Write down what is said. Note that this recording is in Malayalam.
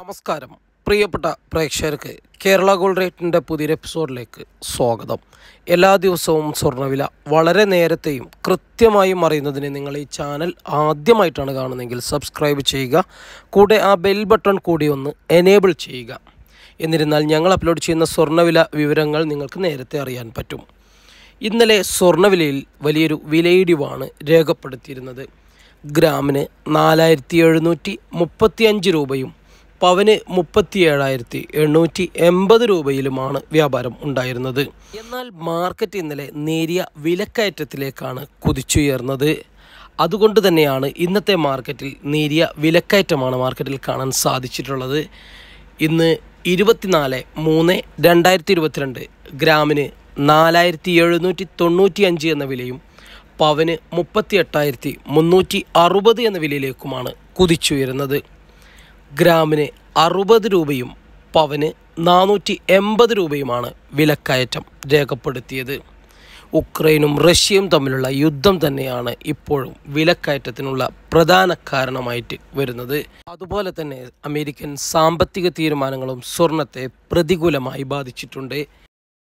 നമസ്കാരം പ്രിയപ്പെട്ട പ്രേക്ഷകർക്ക് കേരള ഗോൾഡ് റേറ്റിൻ്റെ പുതിയൊരു എപ്പിസോഡിലേക്ക് സ്വാഗതം എല്ലാ ദിവസവും സ്വർണ്ണവില വളരെ നേരത്തെയും കൃത്യമായും അറിയുന്നതിന് നിങ്ങൾ ഈ ചാനൽ ആദ്യമായിട്ടാണ് കാണുന്നതെങ്കിൽ സബ്സ്ക്രൈബ് ചെയ്യുക കൂടെ ആ ബെൽ ബട്ടൺ കൂടി ഒന്ന് എനേബിൾ ചെയ്യുക എന്നിരുന്നാൽ ഞങ്ങൾ അപ്ലോഡ് ചെയ്യുന്ന സ്വർണ്ണവില വിവരങ്ങൾ നിങ്ങൾക്ക് നേരത്തെ അറിയാൻ പറ്റും ഇന്നലെ സ്വർണ്ണവിലയിൽ വലിയൊരു വിലയിടിവാണ് രേഖപ്പെടുത്തിയിരുന്നത് ഗ്രാമിന് നാലായിരത്തി എഴുന്നൂറ്റി മുപ്പത്തി അഞ്ച് രൂപയും പവന് മുപ്പത്തി ഏഴായിരത്തി എണ്ണൂറ്റി എൺപത് രൂപയിലുമാണ് വ്യാപാരം ഉണ്ടായിരുന്നത് എന്നാൽ മാർക്കറ്റ് ഇന്നലെ നേരിയ വിലക്കയറ്റത്തിലേക്കാണ് കുതിച്ചുയർന്നത് അതുകൊണ്ട് തന്നെയാണ് ഇന്നത്തെ മാർക്കറ്റിൽ നേരിയ വിലക്കയറ്റമാണ് മാർക്കറ്റിൽ കാണാൻ സാധിച്ചിട്ടുള്ളത് ഇന്ന് ഇരുപത്തിനാല് മൂന്ന് രണ്ടായിരത്തി ഇരുപത്തിരണ്ട് ഗ്രാമിന് നാലായിരത്തി എഴുന്നൂറ്റി തൊണ്ണൂറ്റി അഞ്ച് എന്ന വിലയും പവന് മുപ്പത്തി എട്ടായിരത്തി മുന്നൂറ്റി അറുപത് എന്ന വിലയിലേക്കുമാണ് കുതിച്ചുയരുന്നത് ഗ്രാമിന് അറുപത് രൂപയും പവന് നാനൂറ്റി എൺപത് രൂപയുമാണ് വിലക്കയറ്റം രേഖപ്പെടുത്തിയത് ഉക്രൈനും റഷ്യയും തമ്മിലുള്ള യുദ്ധം തന്നെയാണ് ഇപ്പോഴും വിലക്കയറ്റത്തിനുള്ള പ്രധാന കാരണമായിട്ട് വരുന്നത് അതുപോലെ തന്നെ അമേരിക്കൻ സാമ്പത്തിക തീരുമാനങ്ങളും സ്വർണത്തെ പ്രതികൂലമായി ബാധിച്ചിട്ടുണ്ട്